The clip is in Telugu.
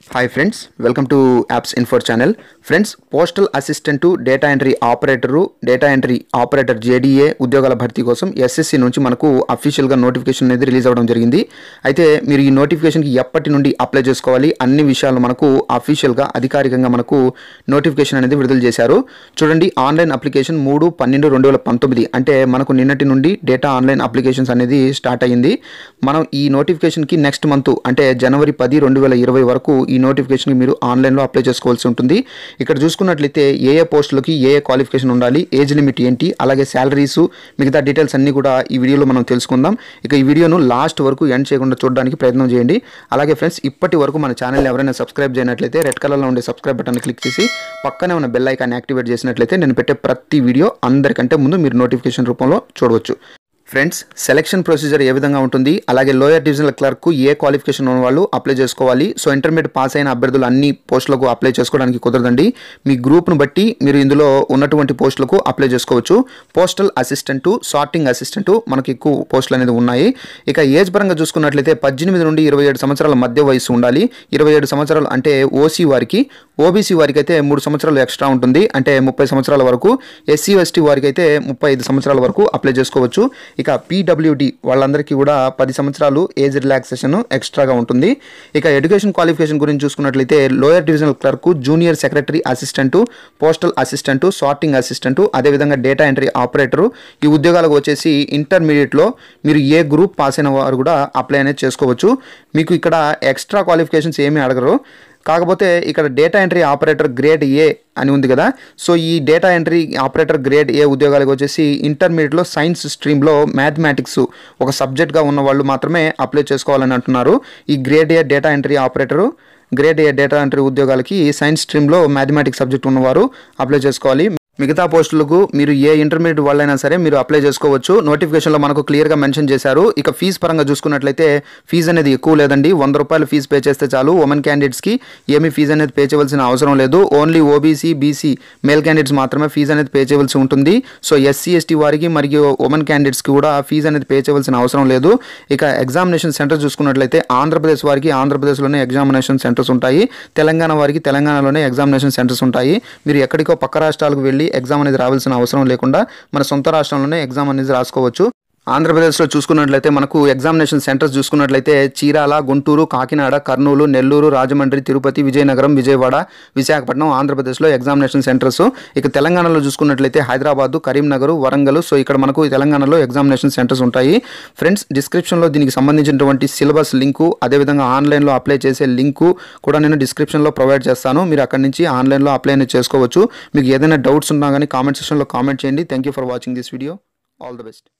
hi friends welcome to apps info channel friends postal assistant data entry operator data entry operator JDA ఉద్యోగాల భర్తీ కోసం ఎస్ఎస్సి నుంచి మనకు అఫీషియల్గా నోటిఫికేషన్ అనేది రిలీజ్ అవ్వడం జరిగింది అయితే మీరు ఈ నోటిఫికేషన్కి ఎప్పటి నుండి అప్లై చేసుకోవాలి అన్ని విషయాలు మనకు అఫీషియల్గా అధికారికంగా మనకు నోటిఫికేషన్ అనేది విడుదల చేశారు చూడండి ఆన్లైన్ అప్లికేషన్ మూడు పన్నెండు రెండు వేల పంతొమ్మిది అంటే మనకు నిన్నటి నుండి డేటా ఆన్లైన్ అప్లికేషన్స్ అనేది స్టార్ట్ అయ్యింది మనం ఈ నోటిఫికేషన్కి నెక్స్ట్ మంత్ అంటే జనవరి పది రెండు వేల ఇరవై వరకు ఈ నోటిఫికేషన్కి మీరు ఆన్లైన్లో అప్లై చేసుకోవాల్సి ఉంటుంది ఇక్కడ చూసుకున్నట్లయితే ఏ ఏ పోస్టులకి ఏ ఏ క్వాలిఫికేషన్ ఉండాలి ఏజ్ లిమిట్ ఏంటి అలాగే శాలరీస్ మిగతా డీటెయిల్స్ అన్నీ కూడా ఈ వీడియోలో మనం తెలుసుకుందాం ఇక ఈ వీడియోను లాస్ట్ వరకు ఎండ్ చేయకుండా చూడడానికి ప్రయత్నం చేయండి అలాగే ఫ్రెండ్స్ ఇప్పటి వరకు మన ఛానల్ ఎవరైనా సబ్స్క్రైబ్ చేయనట్లయితే రెడ్ కలర్లో ఉండే సబ్స్క్రైబ్ బటన్ క్లిక్ చేసి పక్కనే ఉన్న బెల్ ఐకాన్ యాక్టివేట్ చేసినట్లయితే నేను పెట్టే ప్రతి వీడియో అందరికంటే ముందు మీరు నోటిఫికేషన్ రూపంలో చూడవచ్చు ఫ్రెండ్స్ సెలక్షన్ ప్రొసీజర్ ఏ విధంగా ఉంటుంది అలాగే లోయర్ డివిజనల్ క్లర్క్ ఏ క్వాలిఫికేషన్ ఉన్న వాళ్ళు అప్లై చేసుకోవాలి సో ఇంటర్మీడియట్ పాస్ అయిన అభ్యర్థులు అన్ని పోస్టులకు అప్లై చేసుకోవడానికి కుదరదండి మీ గ్రూప్ను బట్టి మీరు ఇందులో ఉన్నటువంటి పోస్టులకు అప్లై చేసుకోవచ్చు పోస్టల్ అసిస్టెంటు సార్టింగ్ అసిస్టెంటు మనకి ఎక్కువ పోస్టులు అనేది ఉన్నాయి ఇక ఏజ్ పరంగా చూసుకున్నట్లయితే పద్దెనిమిది నుండి ఇరవై ఏడు సంవత్సరాల మధ్య వయసు ఉండాలి ఇరవై ఏడు సంవత్సరాలు అంటే ఓసీ వారికి ఓబీసీ వారికి అయితే మూడు సంవత్సరాలు ఎక్స్ట్రా ఉంటుంది అంటే ముప్పై సంవత్సరాల వరకు ఎస్సీ ఎస్టీ వారికి అయితే ముప్పై ఐదు సంవత్సరాల వరకు అప్లై చేసుకోవచ్చు ఇక పీడబ్ల్యూడి వాళ్ళందరికీ కూడా పది సంవత్సరాలు ఏజ్ రిలాక్సేషన్ ఎక్స్ట్రాగా ఉంటుంది ఇక ఎడ్యుకేషన్ క్వాలిఫికేషన్ గురించి చూసుకున్నట్లయితే lower divisional clerk junior secretary assistant postal assistant sorting assistant అదేవిధంగా డేటా ఎంట్రీ ఆపరేటరు ఈ ఉద్యోగాలకు వచ్చేసి ఇంటర్మీడియట్లో మీరు ఏ గ్రూప్ పాస్ అయిన వారు కూడా అప్లై అనేది చేసుకోవచ్చు మీకు ఇక్కడ ఎక్స్ట్రా క్వాలిఫికేషన్స్ ఏమీ అడగరు కాకపోతే ఇక్కడ data entry operator grade A అని ఉంది కదా సో ఈ data entry operator grade A ఉద్యోగాలకు వచ్చేసి ఇంటర్మీడియట్లో సైన్స్ స్ట్రీమ్లో మ్యాథమెటిక్స్ ఒక సబ్జెక్ట్గా ఉన్న వాళ్ళు మాత్రమే అప్లై చేసుకోవాలని అంటున్నారు ఈ grade A data entry operator grade A data entry ఉద్యోగాలకి సైన్స్ స్ట్రీమ్లో మ్యాథమెటిక్స్ సబ్జెక్ట్ ఉన్నవారు అప్లై చేసుకోవాలి మిగతా పోస్టులకు మీరు ఏ ఇంటర్మీడియట్ వాళ్ళైనా సరే మీరు అప్లై చేసుకోవచ్చు నోటిఫికేషన్లో మనకు క్లియర్గా మెన్షన్ చేశారు ఇక ఫీజు పరంగా చూసుకున్నట్లయితే ఫీజు అనేది ఎక్కువ లేదండి వంద రూపాయలు ఫీజు పే చేస్తే చాలు ఉమెన్ క్యాండిడేట్స్కి ఏమీ ఫీజు అనేది పే చేయవలసిన అవసరం లేదు only OBC BC male candidates మాత్రమే ఫీజు అనేది పే చేయవలసి ఉంటుంది సో ఎస్సీ ఎస్టీ వారికి మరియు ఉమెన్ క్యాండిడేట్స్కి కూడా ఫీజు అనేది పే చేయవలసిన అవసరం లేదు ఇక ఎగ్జామినేషన్ సెంటర్ చూసుకున్నట్లయితే ఆంధ్రప్రదేశ్ వారికి ఆంధ్రప్రదేశ్లోనే ఎగ్జామినేషన్ సెంటర్స్ ఉంటాయి తెలంగాణ వారికి తెలంగాణలోనే ఎగ్జామినేషన్ సెంటర్స్ ఉంటాయి మీరు ఎక్కడికో పక్క రాష్ట్రాలకు వెళ్ళి ఎగ్జామ్ అనేది రావాల్సిన అవసరం లేకుండా మన సొంత రాష్ట్రంలోనే ఎగ్జామ్ అనేది రాసుకోవచ్చు ఆంధ్రప్రదేశ్లో చూసుకున్నట్లయితే మనకు ఎగ్జామినేషన్ సెంటర్స్ చూసుకున్నట్లయితే చీరాల గుంటూరు కాకినాడ కర్నూలు నెల్లూరు రాజమండ్రి తిరుపతి విజయనగరం విజయవాడ విశాఖపట్నం ఆంధ్రప్రదేశ్లో ఎగ్జామినేషన్ సెంటర్స్ ఇక తెలంగాణలో చూసుకున్నట్లయితే హైదరాబాద్ కరీంనగర్ వరంగల్ సో ఇక్కడ మనకు తెలంగాణలో ఎగ్జామినేషన్ సెంటర్స్ ఉంటాయి ఫ్రెండ్స్ డిస్క్రిప్షన్లో దీనికి సంబంధించినటువంటి సిలబస్ లింకు అదేవిధంగా ఆన్లైన్లో అప్లై చేసే లింకు కూడా నేను డిస్క్రిప్షన్లో ప్రొవైడ్ చేస్తాను మీరు అక్కడి నుంచి ఆన్లైన్లో అప్లై అనేది చేసుకోవచ్చు మీకు ఏదైనా డౌట్స్ ఉన్నా కానీ కామెంట్ సెక్షన్లో కామెంట్ చేయండి thank you for watching this video all the best